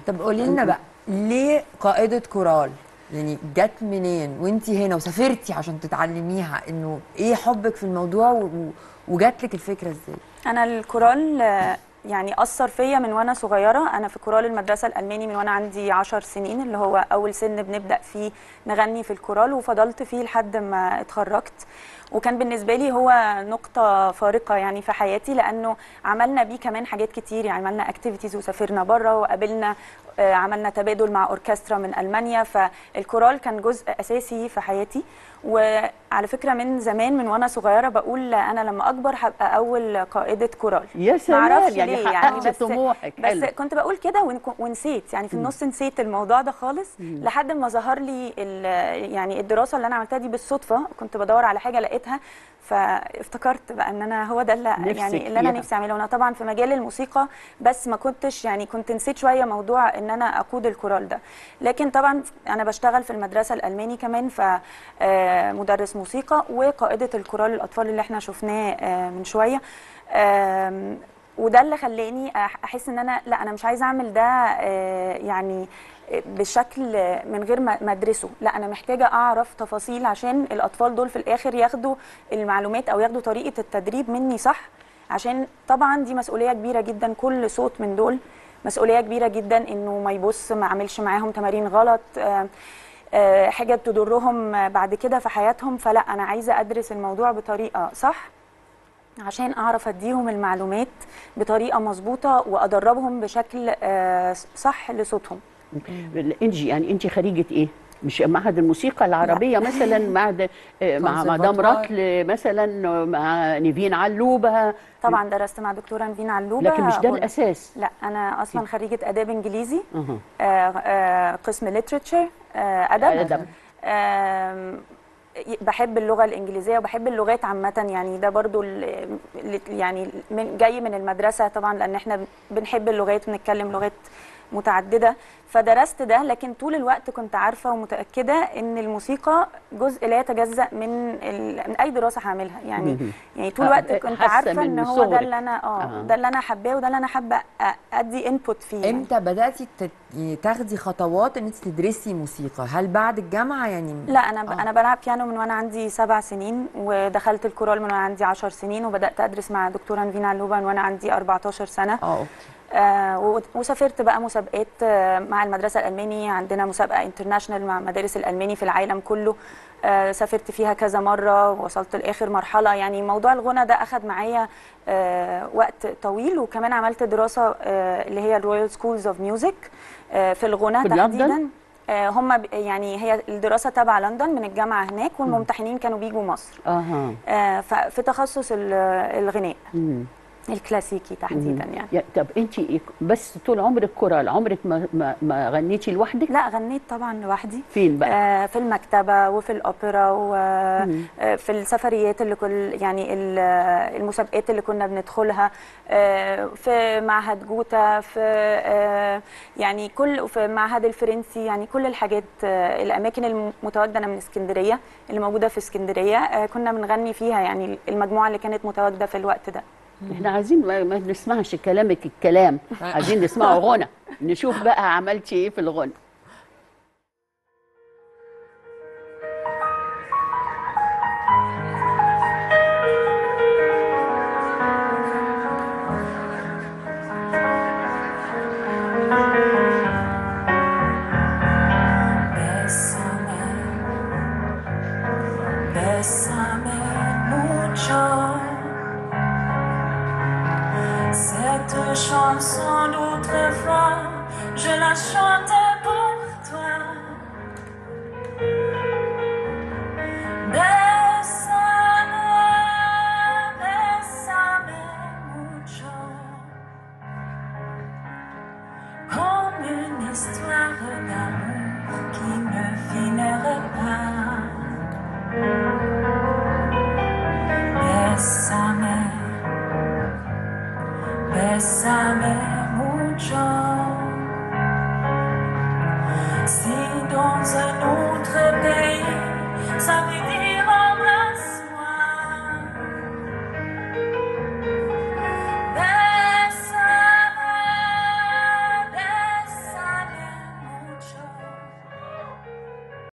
طب قولي لنا بقى ليه قائده كورال يعني جت منين وانت هنا وسافرتي عشان تتعلميها انه ايه حبك في الموضوع و- و- وجات لك الفكره ازاي انا الكورال آه، يعني اثر فيا من وانا صغيره انا في كورال المدرسه الالماني من وانا عندي عشر سنين اللي هو اول سن بنبدا فيه نغني في الكورال وفضلت فيه لحد ما اتخرجت وكان بالنسبه لي هو نقطه فارقه يعني في حياتي لانه عملنا بيه كمان حاجات كتير يعني عملنا اكتيفيتيز وسافرنا بره وقابلنا آه، عملنا تبادل مع اوركسترا من المانيا فالكورال كان جزء اساسي في حياتي وعلى فكره من زمان من وانا صغيره بقول انا لما اكبر هبقى اول قائده كورال يا سلام معرفش يعني ليه حققتي بس طموحك بس حلو. كنت بقول كده ون- ونسيت يعني في النص نسيت الموضوع ده خالص لحد ما ظهر لي ال- يعني الدراسه اللي انا عملتها دي بالصدفه كنت بدور على حاجه لقيتها فافتكرت بقى ان انا هو ده اللي نفسك يعني اللي انا فيها. نفسي اعمله انا طبعا في مجال الموسيقى بس ما كنتش يعني كنت نسيت شويه موضوع ان انا اقود الكورال ده لكن طبعا انا بشتغل في المدرسه الالماني كمان فمدرس موسيقى وقائده الكورال الاطفال اللي احنا شفناه آه، من شويه آم، وده اللي خلاني أح- احس ان انا لا انا مش عايزه اعمل ده آه، يعني بشكل من غير ما ما ادرسه لا انا محتاجه اعرف تفاصيل عشان الاطفال دول في الاخر ياخدوا المعلومات او ياخدوا طريقه التدريب مني صح عشان طبعا دي مسؤوليه كبيره جدا كل صوت من دول مسؤوليه كبيره جدا انه ما يبص ما اعملش معاهم تمارين غلط آه، آه، حاجه تضرهم بعد كده في حياتهم فلا انا عايزه ادرس الموضوع بطريقه صح عشان اعرف اديهم المعلومات بطريقه مظبوطه وادربهم بشكل آه، صح لصوتهم انجي يعني انت خريجه ايه مش معهد الموسيقى العربيه مثلا معهد آه، مع مدام كونسرفاتوار. رطل مثلا مع نيفين علوبه طبعا درست مع دكتوره نفين علوبه لكن مش ده غنى. الاساس لا انا اصلا خريجه اداب انجليزي أها. آه، آه، قسم ليترشر ادب أدب. آم، بحب اللغه الانجليزيه وبحب اللغات عامه يعني ده برضو ال- ال- يعني من جاي من المدرسه طبعا لان احنا بنحب اللغات وبنتكلم لغات متعدده فدرست ده لكن طول الوقت كنت عارفه ومتاكده ان الموسيقى جزء لا يتجزا من ال... من اي دراسه هعملها يعني مهم. يعني طول آه، الوقت كنت حاسة عارفه من ان هو ده صغرك. اللي انا اه آه. ده اللي انا حباه وده اللي انا حابه أ- ادي انبوت فيه يعني. امتى بداتي تت- يعني تاخدي خطوات ان انت تدرسي موسيقى هل بعد الجامعه يعني لا انا ب... آه. انا بلعب بيانو من وانا عندي سبع سنين ودخلت الكورال من وانا عندي عشر سنين وبدات ادرس مع دكتوره نفينا علوبه من وانا عندي 14 سنه اه اوكي آه و- وسافرت بقى مسابقات آه مع المدرسه الالماني عندنا مسابقه انترناشونال مع مدارس الالماني في العالم كله آه سافرت فيها كذا مره ووصلت لاخر مرحله يعني موضوع الغنى ده اخذ معايا آه وقت طويل وكمان عملت دراسه آه اللي هي الرويال سكولز اوف ميوزك في الغنى في لندن؟ تحديدا آه، هم ب- يعني هي الدراسه تبع لندن من الجامعه هناك والممتحنين كانوا بيجوا مصر اها آه، ف- في تخصص ال- الغناء مم. الكلاسيكي تحديدا يعني يا طب انت بس طول عمرك كورال عمرك ما ما, ما غنيتي لوحدك لا غنيت طبعا لوحدي فين بقى آه، في المكتبه وفي الاوبرا وفي السفريات اللي كل يعني ال- المسابقات اللي كنا بندخلها آه، في معهد جوتا في آه، يعني كل في معهد الفرنسي يعني كل الحاجات آه، الاماكن المتواجده أنا من اسكندريه اللي موجوده في اسكندريه آه، كنا بنغني فيها يعني المجموعه اللي كانت متواجده في الوقت ده احنا عايزين ما, ما نسمعش كلامك الكلام عايزين نسمعه غنى نشوف بقى عملتي ايه في الغنى Bésame, bésame mucho. Cette chanson d'autrefois, je la chantais pour toi. Bésame, bésame mucho. Comme une histoire d'amour qui ne finirait pas. Bésame, bésame mucho.